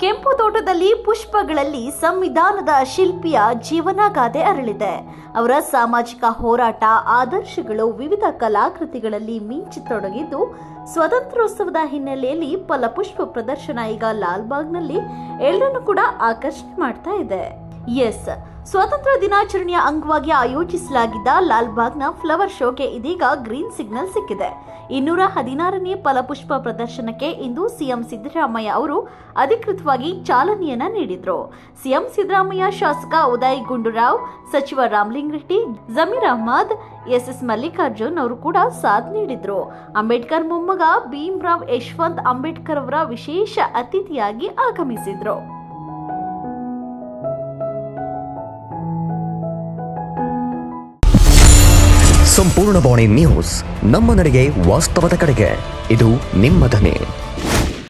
ಕೆಂಪು ತೋಟದಲ್ಲಿ ಪುಷ್ಪಗಳಲ್ಲಿ ಸಂವಿಧಾನದ ಶಿಲ್ಪಿಯ ಜೀವನಗಾಥೆ ಅರಳಿದೆ ಅವರ ಸಾಮಾಜಿಕ ಹೋರಾಟ ಆದರ್ಶಗಳು ವಿವಿಧ ಕಲಾಕೃತಿಗಳಲ್ಲಿ ಮಿಂಚಿತೊಡಗಿದ್ದು ಸ್ವತಂತ್ರೋತ್ಸವದ ಹಿನ್ನೆಲೆಯಲ್ಲಿ ಫಲಪುಷ್ಪ ಪ್ರದರ್ಶನ ಈಗ ಲಾಲ್ಬಾಗ್ನಲ್ಲಿ ಎಲ್ಲರನ್ನು ಕೂಡ ಆಕರ್ಷಣೆ ಮಾಡ್ತಾ ಇದೆ ಎಸ್ ಸ್ವಾತಂತ್ರ್ಯ ದಿನಾಚರಣೆಯ ಅಂಗವಾಗಿ ಆಯೋಜಿಸಲಾಗಿದ್ದ ಲಾಲ್ಬಾಗ್ನ ಫ್ಲವರ್ ಶೋಗೆ ಇದೀಗ ಗ್ರೀನ್ ಸಿಗ್ನಲ್ ಸಿಕ್ಕಿದೆ ಇನ್ನೂರ ಹದಿನಾರನೇ ಫಲಪುಷ್ಪ ಪ್ರದರ್ಶನಕ್ಕೆ ಇಂದು ಸಿಎಂ ಸಿದ್ದರಾಮಯ್ಯ ಅವರು ಅಧಿಕೃತವಾಗಿ ಚಾಲನೆಯನ್ನ ನೀಡಿದ್ರು ಸಿಎಂ ಸಿದ್ದರಾಮಯ್ಯ ಶಾಸಕ ಉದಯ್ ಗುಂಡೂರಾವ್ ಸಚಿವ ರಾಮಲಿಂಗ್ ರೆಡ್ಡಿ ಜಮೀರ್ ಅಹ್ಮದ್ ಎಸ್ಎಸ್ ಮಲ್ಲಿಕಾರ್ಜುನ್ ಅವರು ಕೂಡ ಸಾಥ್ ನೀಡಿದ್ರು ಅಂಬೇಡ್ಕರ್ ಮೊಮ್ಮಗ ಭೀಮ್ರಾವ್ ಯಶವಂತ್ ಅಂಬೇಡ್ಕರ್ ಅವರ ವಿಶೇಷ ಅತಿಥಿಯಾಗಿ ಆಗಮಿಸಿದ್ರು ಸಂಪೂರ್ಣ ಬಾಣಿ ನ್ಯೂಸ್ ನಮ್ಮ ನಡೆಗೆ ವಾಸ್ತವದ ಕಡೆಗೆ ಇದು ನಿಮ್ಮ ಧ್ವನಿ